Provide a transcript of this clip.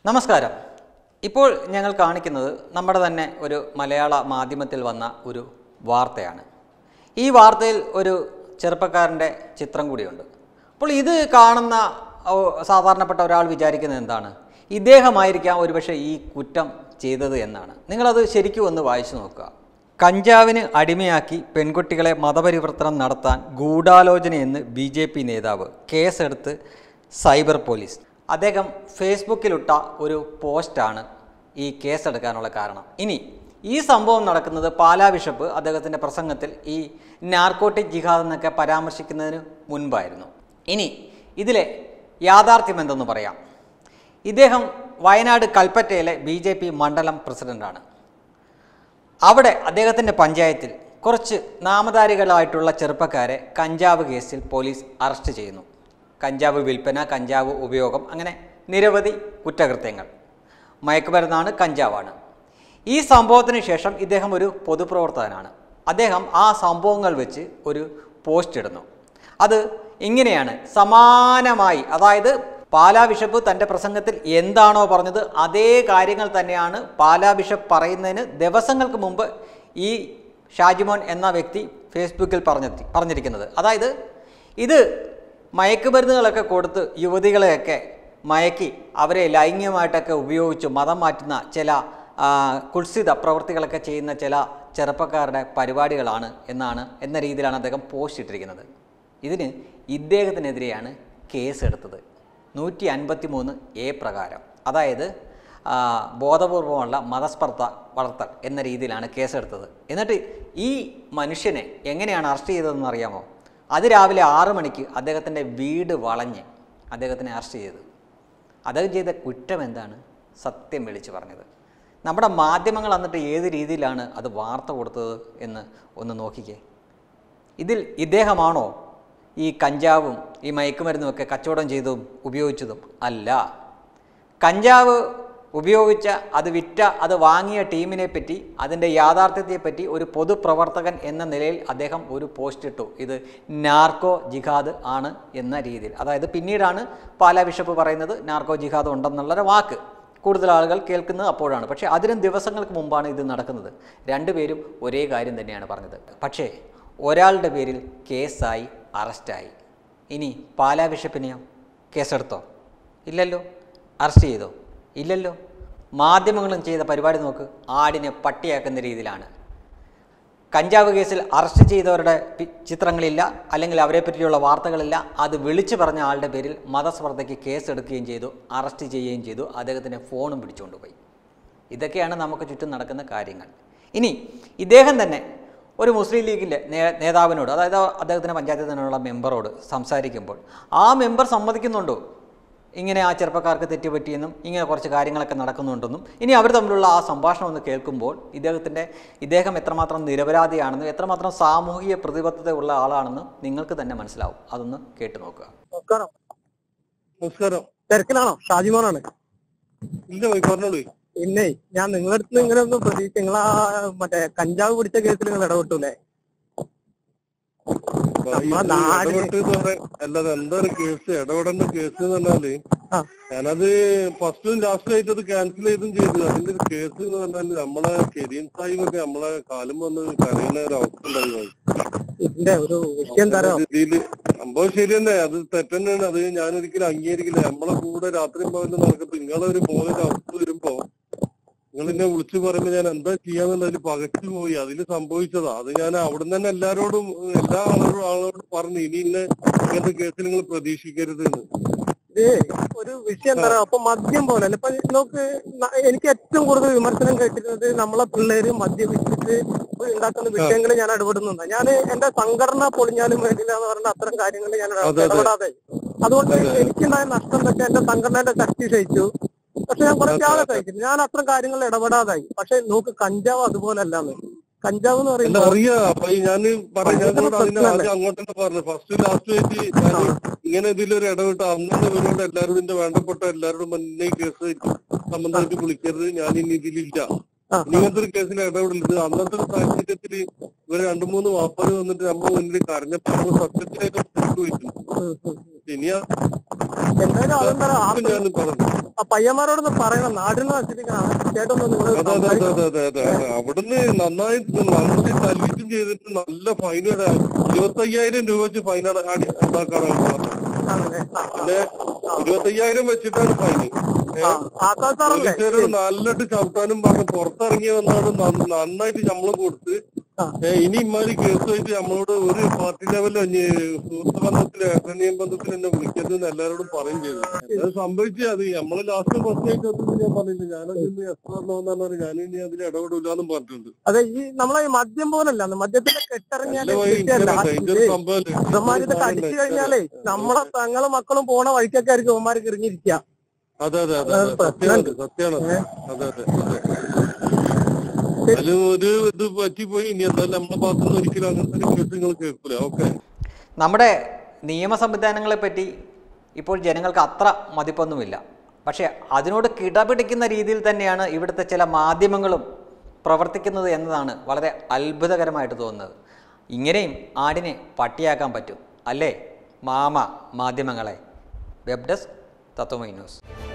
നമസ്കാരം ഇപ്പോൾ ഞങ്ങൾ കാണിക്കുന്നത് നമ്മുടെ തന്നെ ഒരു മലയാള മാധ്യമത്തിൽ വന്ന ഒരു വാർത്തയാണ് ഈ വാർത്തയിൽ ഒരു ചെറുപ്പക്കാരൻ്റെ ചിത്രം കൂടിയുണ്ട് അപ്പോൾ ഇത് കാണുന്ന ഓ, സാധാരണപ്പെട്ട ഒരാൾ വിചാരിക്കുന്നത് എന്താണ് ഇദ്ദേഹമായിരിക്കാം ഒരുപക്ഷെ ഈ കുറ്റം ചെയ്തത് എന്നാണ് നിങ്ങളത് ശരിക്കും ഒന്ന് വായിച്ചു നോക്കുക കഞ്ചാവിന് അടിമയാക്കി പെൺകുട്ടികളെ മതപരിവർത്തനം നടത്താൻ ഗൂഢാലോചനയെന്ന് ബി ജെ പി നേതാവ് കേസെടുത്ത് സൈബർ പോലീസ് അദ്ദേഹം ഫേസ്ബുക്കിലിട്ട ഒരു പോസ്റ്റാണ് ഈ കേസെടുക്കാനുള്ള കാരണം ഇനി ഈ സംഭവം നടക്കുന്നത് പാലാ ബിഷപ്പ് അദ്ദേഹത്തിൻ്റെ പ്രസംഗത്തിൽ ഈ നാർക്കോട്ടിക് ജിഹാദ് എന്നൊക്കെ പരാമർശിക്കുന്നതിന് മുൻപായിരുന്നു ഇനി ഇതിലെ യാഥാർത്ഥ്യം എന്തെന്ന് പറയാം ഇദ്ദേഹം വയനാട് കൽപ്പറ്റയിലെ ബി ജെ പി മണ്ഡലം പ്രസിഡന്റാണ് അവിടെ അദ്ദേഹത്തിൻ്റെ പഞ്ചായത്തിൽ കുറച്ച് നാമധാരികളായിട്ടുള്ള ചെറുപ്പക്കാരെ കഞ്ചാവ് കേസിൽ പോലീസ് അറസ്റ്റ് ചെയ്യുന്നു കഞ്ചാവ് വിൽപ്പന കഞ്ചാവ് ഉപയോഗം അങ്ങനെ നിരവധി കുറ്റകൃത്യങ്ങൾ മയക്കുമരുന്നാണ് കഞ്ചാവാണ് ഈ സംഭവത്തിന് ശേഷം ഇദ്ദേഹം ഒരു പൊതുപ്രവർത്തകനാണ് അദ്ദേഹം ആ സംഭവങ്ങൾ വെച്ച് ഒരു പോസ്റ്റ് ഇടുന്നു അത് ഇങ്ങനെയാണ് സമാനമായി അതായത് പാലാ ബിഷപ്പ് തൻ്റെ പ്രസംഗത്തിൽ എന്താണോ പറഞ്ഞത് അതേ കാര്യങ്ങൾ തന്നെയാണ് പാലാ ബിഷപ്പ് പറയുന്നതിന് ദിവസങ്ങൾക്ക് മുമ്പ് ഈ ഷാജിമോൻ എന്ന വ്യക്തി ഫേസ്ബുക്കിൽ പറഞ്ഞെത്തി പറഞ്ഞിരിക്കുന്നത് അതായത് ഇത് മയക്കുമരുന്നുകളൊക്കെ കൊടുത്ത് യുവതികളെയൊക്കെ മയക്കി അവരെ ലൈംഗികമായിട്ടൊക്കെ ഉപയോഗിച്ച് മതം മാറ്റുന്ന ചില ആ, കുൽസിത പ്രവൃത്തികളൊക്കെ ചെയ്യുന്ന ചില ചെറുപ്പക്കാരുടെ പരിപാടികളാണ് എന്നാണ് എന്ന രീതിയിലാണ് അദ്ദേഹം പോസ്റ്റ് ഇട്ടിരിക്കുന്നത് ഇതിന് ഇദ്ദേഹത്തിനെതിരെയാണ് കേസെടുത്തത് നൂറ്റി അൻപത്തി മൂന്ന് എ പ്രകാരം അതായത് ആ, ബോധപൂർവമുള്ള മതസ്പർദ്ധ വളർത്തൽ എന്ന രീതിയിലാണ് കേസെടുത്തത് എന്നിട്ട് ഈ മനുഷ്യനെ എങ്ങനെയാണ് അറസ്റ്റ് ചെയ്തതെന്ന് അറിയാമോ അതിരാവിലെ ആറ് മണിക്ക് അദ്ദേഹത്തിൻ്റെ വീട് വളഞ്ഞ് അദ്ദേഹത്തിനെ അറസ്റ്റ് ചെയ്തത് അദ്ദേഹം ചെയ്ത കുറ്റം എന്താണ് സത്യം വിളിച്ചു പറഞ്ഞത് നമ്മുടെ മാധ്യമങ്ങൾ എന്നിട്ട് ഏത് രീതിയിലാണ് അത് വാർത്ത കൊടുത്തത് എന്ന് ഒന്ന് നോക്കിക്കേ ഇതിൽ ഇദ്ദേഹമാണോ ഈ കഞ്ചാവും ഈ മയക്കുമരുന്നുമൊക്കെ കച്ചവടം ചെയ്തതും ഉപയോഗിച്ചതും അല്ല കഞ്ചാവ് ഉപയോഗിച്ച അത് വിറ്റ അത് വാങ്ങിയ ടീമിനെ പറ്റി അതിൻ്റെ യാഥാർത്ഥ്യത്തെപ്പറ്റി ഒരു പൊതുപ്രവർത്തകൻ എന്ന നിലയിൽ അദ്ദേഹം ഒരു പോസ്റ്റ് ഇട്ടു ഇത് നാർക്കോ ജിഹാദ് ആണ് എന്ന രീതിയിൽ അതായത് പിന്നീടാണ് പാലാ ബിഷപ്പ് പറയുന്നത് നാർക്കോ ജിഹാദ് ഉണ്ടെന്നുള്ളൊരു വാക്ക് കൂടുതൽ ആളുകൾ കേൾക്കുന്നത് അപ്പോഴാണ് പക്ഷേ അതിനും ദിവസങ്ങൾക്ക് മുമ്പാണ് ഇത് നടക്കുന്നത് രണ്ടുപേരും ഒരേ കാര്യം തന്നെയാണ് പറഞ്ഞത് പക്ഷേ ഒരാളുടെ പേരിൽ കേസായി അറസ്റ്റായി ഇനി പാലാ ബിഷപ്പിനെയോ കേസെടുത്തോ ഇല്ലല്ലോ അറസ്റ്റ് ചെയ്തോ ഇല്ലല്ലോ മാധ്യമങ്ങളും ചെയ്ത പരിപാടി നോക്ക് ആടിനെ പട്ടിയാക്കുന്ന രീതിയിലാണ് കഞ്ചാവ് കേസിൽ അറസ്റ്റ് ചെയ്തവരുടെ പി- ചിത്രങ്ങളില്ല അല്ലെങ്കിൽ അവരെ പറ്റിയുള്ള വാർത്തകളില്ല അത് വിളിച്ചു പറഞ്ഞ ആളുടെ പേരിൽ മതസ്പർദ്ധയ്ക്ക് കേസെടുക്കുകയും ചെയ്തു അറസ്റ്റ് ചെയ്യുകയും ചെയ്തു അദ്ദേഹത്തിൻ്റെ ഫോണും പിടിച്ചുകൊണ്ടുപോയി ഇതൊക്കെയാണ് നമുക്ക് ചുറ്റും നടക്കുന്ന കാര്യങ്ങൾ ഇനി ഇദ്ദേഹം തന്നെ ഒരു മുസ്ലിം ലീഗിൻ്റെ നേ- നേതാവിനോട് അതായത് അദ്ദേഹത്തിൻ്റെ പഞ്ചായത്തിൽ തന്നെയുള്ള മെമ്പറോട് സംസാരിക്കുമ്പോൾ ആ മെമ്പർ സമ്മതിക്കുന്നുണ്ടോ ഇങ്ങനെ ആ ചെറുപ്പക്കാർക്ക് തെറ്റുപറ്റിയെന്നും ഇങ്ങനെ കുറച്ച് കാര്യങ്ങളൊക്കെ നടക്കുന്നുണ്ടെന്നും ഇനി അവർ തമ്മിലുള്ള ആ സംഭാഷണം ഒന്ന് കേൾക്കുമ്പോൾ ഇദ്ദേഹത്തിൻ്റെ ഇദ്ദേഹം എത്രമാത്രം നിരപരാധിയാണെന്നും എത്രമാത്രം സാമൂഹിക പ്രതിബദ്ധത ഉള്ള ആളാണെന്നും നിങ്ങൾക്ക് തന്നെ മനസ്സിലാവും അതൊന്ന് കേട്ടു നോക്കുക നമസ്കാരം നമസ്കാരം തിരക്കിലാണോ ഷാജിമോനാണ് ഇല്ല പോയി പറഞ്ഞോളൂ പിന്നെ ഞാൻ നിങ്ങളുടെ അടുത്ത് ഇങ്ങനെ ഒന്ന് പ്രതീക്ഷ നിങ്ങൾ ആ മറ്റേ കഞ്ചാവ് പിടിച്ച കേസിൽ നിങ്ങൾ ഇടപെട്ടൂലേ നമ്മളെ നാടിന് ഇടപെട്ട് എന്ന് പറയാൻ അല്ലാതെ എന്താണ് കേസ് ഇടപെടേണ്ട കേസ് എന്ന് പറഞ്ഞാല് ആ. ഞാനത് ഫസ്റ്റും ലാസ്റ്റും ആയിട്ട് അത് ക്യാൻസൽ ചെയ്തും ചെയ്തു അതിന്റെ ഒരു കേസ് എന്ന് പറഞ്ഞാല് നമ്മളെ കെരിയൻ സാഹിബൊക്കെ നമ്മളെ കാലം വന്ന് കരയുന്ന ഒരു അവസ്ഥ ഉണ്ടായിരുന്നു ഇതിന്റെ ഒരു വിഷയം തരോ രീതിയില് സംഭവം ശരി തന്നെ അത് തെറ്റന്നെയാണ് അത് ഞാനൊരിക്കലും അംഗീകരിക്കില്ല നമ്മളെ കൂടെ രാത്രി പകലും നടക്കത്ത് നിങ്ങളൊരു പോകുന്ന അവസ്ഥ വരുമ്പോ നിങ്ങൾ എന്നെ വിളിച്ചു പറയുമ്പോ ഞാൻ എന്താ ചെയ്യാന്നുള്ളതിൽ പകച്ചു പോയി അതിൽ സംഭവിച്ചതാ അത് ഞാൻ അവിടെ തന്നെ എല്ലാരോടും എല്ലാ ആളോടും ആളോടും പറഞ്ഞു ഇനി ഇന്നെ ഇങ്ങനത്തെ കേസിൽ നിങ്ങൾ പ്രതീക്ഷിക്കരുത് എന്ന് ഇത് ഒരു വിഷയം തരാം അപ്പൊ മദ്യം പോലെ അല്ല ഇപ്പൊ നോക്ക് ന- എനിക്ക് ഏറ്റവും കൂടുതൽ വിമർശനം കേട്ടിരുന്നത് നമ്മളെ പിള്ളേര് മദ്യപിച്ചിട്ട് ഉണ്ടാക്കുന്ന വിഷയങ്ങൾ ഞാൻ ഇടപെടുന്നുണ്ട് ഞാൻ എന്റെ സംഘടന പൊളിഞ്ഞാലും വേണ്ടില്ല എന്ന് പറഞ്ഞ അത്തരം കാര്യങ്ങൾ ഞാൻ അതെ, അതെ. ഇടപെടാതെ അതുകൊണ്ട് എനിക്കുണ്ടായ നഷ്ടം വെച്ചാൽ എന്റെ സംഘടനയുടെ ശക്തി സഹിച്ചു പക്ഷെ ഞാൻ കുറച്ച് ആളെ സഹിച്ചു ഞാൻ അത്തരം കാര്യങ്ങളിൽ ഇടപെടാതായി പക്ഷെ നോക്ക് കഞ്ചാവ് അതുപോലല്ലാന്ന് കഞ്ചാവ് എന്ന് എന്നെ പറയുമ്പോൾ അറിയാം അപ്പൊ ഈ ഞാൻ പറയാം ഞാൻ നിങ്ങളോട് അതിന് ആദ്യം അങ്ങോട്ട് തന്നെ പറഞ്ഞു ഫസ്റ്റ് ലാസ്റ്റ് ആയിട്ട് ഞാൻ ഇങ്ങനെ ഇതിലൊരു ഇടപെട്ട് അന്നത്തെ ഇവരോട് എല്ലാവരും ഇതിന്റെ വേണ്ടപ്പെട്ട എല്ലാവരോടും മുന്നേ കേസ് സംബന്ധമായിട്ട് വിളിക്കരുത് ഞാൻ ഇനി ഇതിലില്ല ആ. ഇനി ഇങ്ങനത്തെ ഒരു കേസിൽ ഇടപെടരുത് അന്നത്തെ ഒരു സാഹചര്യത്തിൽ ഇവര് രണ്ടു മൂന്ന് വാപ്പര് വന്നിട്ട് നമ്മുടെ മുന്നിൽ കരഞ്ഞപ്പോ നമ്മൾ സത്യത്തിലേക്ക് പോയിട്ടുണ്ട് ഉം, ഉം. ഇനി ആ എന്തായാലും അതെന്താ ആ ഞാൻ പറഞ്ഞു ആ പയ്യന്മാരോടൊന്ന് പറയണം നാടിനെ നശിപ്പിക്കണം ചേട്ടൊന്ന് നിങ്ങൾ അതെ അതെ അതെ അതെ അതെ അതെ അതെ അവിടുന്ന് നന്നായി നന്നായി തല്ലിറ്റും ചെയ്തിട്ട് നല്ല ഫൈൻ ഇരുപത്തയ്യായിരം രൂപ വെച്ച് ഫൈൻ ഉണ്ടാക്കാനാണ് ആണല്ലേ ആ, പിന്നെ ഇരുപത്തയ്യായിരം വെച്ചിട്ടാണ് ഫൈന് ആ ആസാദ് സാറല്ലേ പോലീസുകാരോട് നല്ലിട്ട് ചവിട്ടാനും പറഞ്ഞ് പുറത്തിറങ്ങി വന്നാണ് നന്ന- നന്നായിട്ട് ശമ്പളം കൊടുത്ത് ആ. ഏ, ഇനി ഇമാതിരി കേസായിട്ട് നമ്മളോട് ഒരു പാർട്ടി ലെവലിൽ സുഹൃത്ത് ബന്ധത്തിൽ ഏട്ടനിയം ബന്ധത്തിൽ എന്നെ വിളിക്കരുതെന്ന് എല്ലാവരോടും പറയും ചെയ്തു അത് സംഭവിച്ചത് അത് നമ്മള് ലാസ്റ്റ് പ്രശ്നമായിട്ട് ഒന്നും ഞാൻ പറഞ്ഞില്ല ഞാനത് ഇന്ന് എസ് പറഞ്ഞാൽ പറഞ്ഞ് ഞാനും ഇനി അതിൽ ഇടപെടില്ലാന്നും പറഞ്ഞിട്ടുണ്ട് അതെ ഈ നമ്മളെ ഈ മദ്യം പോലല്ല അന്ന് മദ്യത്തിന്റെ കെട്ടിറങ്ങിയാല് നല്ല വഴി ശരിയല്ല. ഇതിന്റെ ഒരു സംഭവമല്ലേ ഇവന്മാര് ഇതൊക്കെ അടിച്ചു കഴിഞ്ഞാലേ നമ്മളെ പെങ്ങളും മക്കളും പോണ വഴിക്കൊക്കെ ആയിരിക്കും ഇവന്മാര് കിറങ്ങിയിരിക്കുക അതെ അതെ അതെ അതെ സത്യമാണ് സത്യമാണ് അതെ അതെ അതെ അതിൽ ഒരു ഇത് പറ്റിപ്പോയി ഇനി എന്തായാലും നമ്മുടെ ഭാഗത്തുനിന്ന് ഒരിക്കലും അങ്ങനത്തെ ഒരു കേസ് നിങ്ങൾ കേൾക്കൂല ഓക്കെ നമ്മുടെ നിയമ സംവിധാനങ്ങളെപ്പറ്റി ഇപ്പോൾ ജനങ്ങൾക്ക് അത്ര മതിപ്പൊന്നുമില്ല പക്ഷേ അതിനോട് കിടപിടിക്കുന്ന രീതിയിൽ തന്നെയാണ് ഇവിടുത്തെ ചില മാധ്യമങ്ങളും പ്രവർത്തിക്കുന്നത് എന്നതാണ് വളരെ അത്ഭുതകരമായിട്ട് തോന്നുന്നത് ഇങ്ങനെയും ആടിനെ പട്ടിയാക്കാൻ പറ്റും അല്ലേ മാമ മാധ്യമങ്ങളെ വെബ് ഡെസ്ക് തത്വമൈ ന്യൂസ്